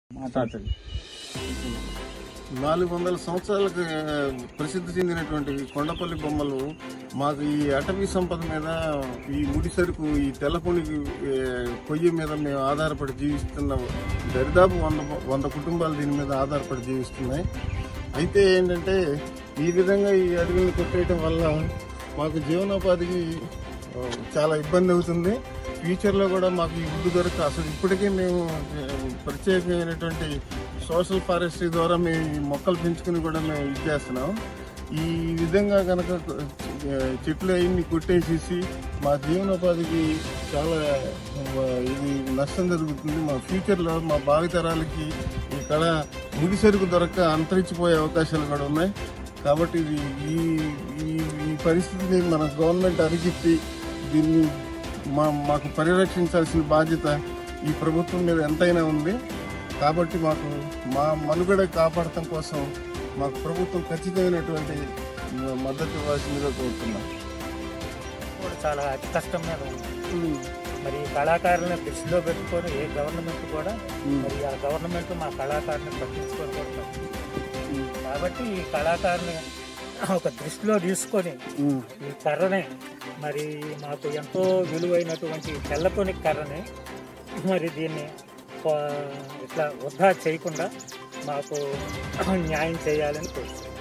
మాట్లాడండి నాలుగు వందల సంవత్సరాలకు ఆ, ప్రసిద్ధి చెందినటువంటి కొండపల్లి బొమ్మలు మాకు ఈ అటవీ సంపద మీద ఈ ముడి సరుకు ఈ తెల్లపొడి కొయ్య మీద మేము ఆధారపడి జీవిస్తున్నాం దరిదాపు వంద వంద కుటుంబాలు దీని మీద ఆధారపడి జీవిస్తున్నాయి అయితే ఏంటంటే ఈ విధంగా ఈ అడవిని కొట్టేయటం వల్ల మాకు జీవనోపాధికి ఆ, చాలా ఇబ్బంది అవుతుంది ఫ్యూచర్లో కూడా మాకు ఈ వుడ్ దొరక అసలు ఇప్పటికే మేము ఆ, ప్రత్యేకమైనటువంటి సోషల్ ఫారెస్ట్రీ ద్వారా మేము ఈ మొక్కలు పెంచుకుని కూడా మేము ఇది చేస్తున్నాం ఈ విధంగా కనుక ఆ, చెట్లు అన్ని కొట్టేసేసి మా జీవనోపాధికి చాలా ఆ, ఇది నష్టం జరుగుతుంది మా ఫ్యూచర్లో మా భావితరాలకి ఇక్కడ ముడి సరుకు దొరక్క అంతరించిపోయే అవకాశాలు కూడా ఉన్నాయి కాబట్టి ఇది ఈ ఈ ఈ పరిస్థితిని మన గవర్నమెంట్ అరిగిప్పి దీన్ని మా మాకు పరిరక్షించాల్సిన బాధ్యత ఈ ప్రభుత్వం మీద ఎంతైనా ఉంది కాబట్టి మాకు మా మనుగడ కాపాడటం కోసం మాకు ప్రభుత్వం ఖచ్చితమైనటువంటి మద్దతు ఇవ్వాల్సిందిగా కోరుతున్నాం కూడా చాలా అతి కష్టం మీద ఉంది మరి ఈ కళాకారులను దృష్టిలో పెట్టుకొని ఏ గవర్నమెంట్ కూడా మరి ఆ గవర్నమెంట్ మా కళాకారుని పట్టించుకొని కూడా లేదు. కాబట్టి ఈ కళాకారుని ఒక దృష్టిలో తీసుకొని ఈ కర్రని మరి మాకు ఎంతో విలువైనటువంటి తెల్లకొని కర్రని మరి దీన్ని ప- ఇట్లా వృధా చేయకుండా మాకు న్యాయం చేయాలని కోరుతున్నాను